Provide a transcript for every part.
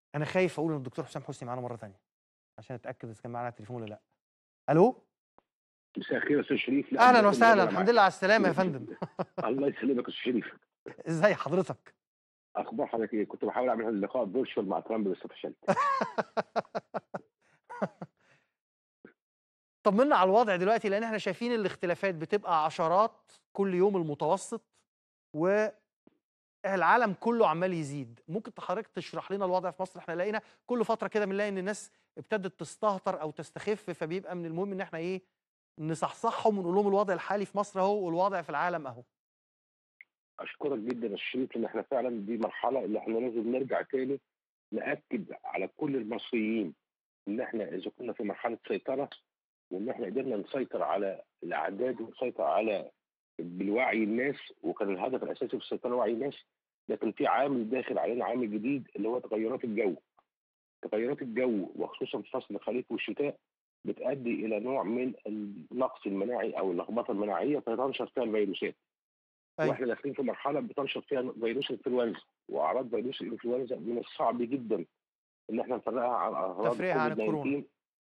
أنا خايف أقول إن الدكتور حسام حسني معانا مرة تانية عشان أتأكد إذا كان معانا على التليفون ولا لأ. ألو؟ مساء الخير يا استاذ شريف لا أهلا أنا وسهلا أنا الحمد معاك. لله على السلامة يا فندم الله يسلمك يا استاذ شريف إزاي حضرتك؟ اخبار حضرتك ايه كنت بحاول اعمل لقاء فيرتشوال مع ترامب بس فشلت طمنا على الوضع دلوقتي لأن إحنا شايفين الاختلافات بتبقى عشرات كل يوم المتوسط والعالم كله عمال يزيد ممكن حضرتك تشرح لنا الوضع في مصر احنا لقينا كل فترة كده بنلاقي إن الناس ابتدت تستهتر أو تستخف فبيبقى من المهم إن احنا إيه نصحصحهم ونقول لهم الوضع الحالي في مصر أهو والوضع في العالم أهو اشكرك جدا يا استاذ شريف ان احنا فعلا دي مرحله اللي احنا لازم نرجع تاني ناكد على كل المصريين ان احنا اذا كنا في مرحله سيطره وان احنا قدرنا نسيطر على الاعداد ونسيطر على بالوعي الناس وكان الهدف الاساسي في السيطره وعي الناس لكن في عامل داخل علينا عامل جديد اللي هو تغيرات الجو تغيرات الجو وخصوصا في فصل الخريف والشتاء بتؤدي الى نوع من النقص المناعي او اللخبطه المناعيه فتنشر فيها الفيروسات أيوة. واحنا داخلين في مرحله بتنشط فيها فيروس الانفلونزا واعراض فيروس الانفلونزا من الصعب جدا ان احنا نفرقها عن اعراض تفريقها عن كوفيد 19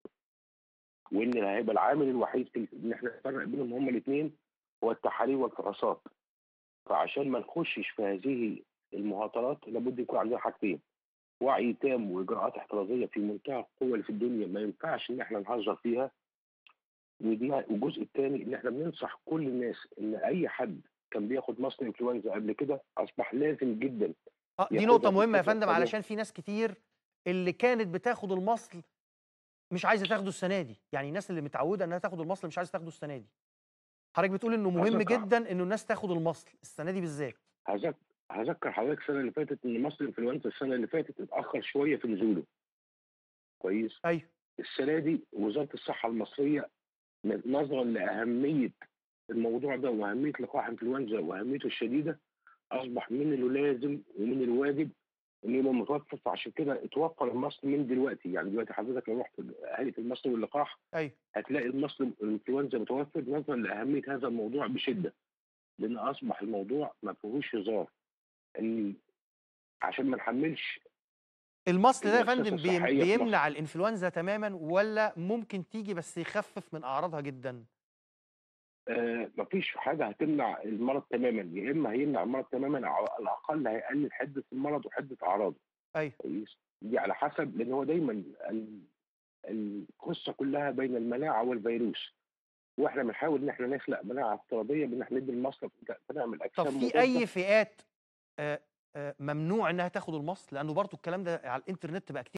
وان هيبقى العامل الوحيد في ان احنا نفرق بينهم هما الاثنين هو التحاليل والفحوصات فعشان ما نخشش في هذه المهاترات لابد يكون عندنا حاجتين وعي تام واجراءات احترازيه في منتهى القوه اللي في الدنيا ما ينفعش ان احنا نهزر فيها ودي والجزء الثاني ان احنا بننصح كل الناس ان اي حد كان بياخد مصل انفلونزا قبل كده اصبح لازم جدا اه دي ياخدها نقطة في مهمة يا الفترة فندم القادمة. علشان في ناس كتير اللي كانت بتاخد المصل مش عايزة تاخده السنة دي، يعني الناس اللي متعودة انها تاخد المصل مش عايزة تاخده السنة دي. حضرتك بتقول انه مهم أتوقع. جدا انه الناس تاخد المصل السنة دي بالذات. هذك- هذكر حضرتك السنه اللي فاتت ان مصل انفلونزا السنه اللي فاتت اتاخر شويه في نزوله كويس ايوه السنه دي وزاره الصحه المصريه نظرا لاهميه الموضوع ده واهميه لقاح انفلونزا واهميته الشديده اصبح من اللازم ومن الواجب انه يبقى متوفر فعشان كده اتوفر المصل من دلوقتي يعني دلوقتي حضرتك لو رحت هيئه المصل واللقاح ايوه هتلاقي المصل الانفلونزا متوفر نظرا لاهميه هذا الموضوع بشده لان اصبح الموضوع ما فيهوش هزار ان عشان ما نحملش المصل ده يا المؤسسة فندم بيم- الصحية في بيمنع الانفلونزا تماما ولا ممكن تيجي بس يخفف من اعراضها جدا؟ آه مفيش حاجه هتمنع المرض تماما يا اما هيمنع المرض تماما او على الاقل هيقلل حده المرض وحده اعراضه ايوه كويس دي على حسب لان هو دايما ال- القصه كلها بين المناعه والفيروس واحنا بنحاول ان احنا نخلق مناعه افتراضيه بان احنا ندي المصل فنعمل طب اجسام في مضادة. اي فئات آه، آه، ممنوع انها تاخد المصل؟ لانه برضو الكلام ده على الانترنت بقى كتير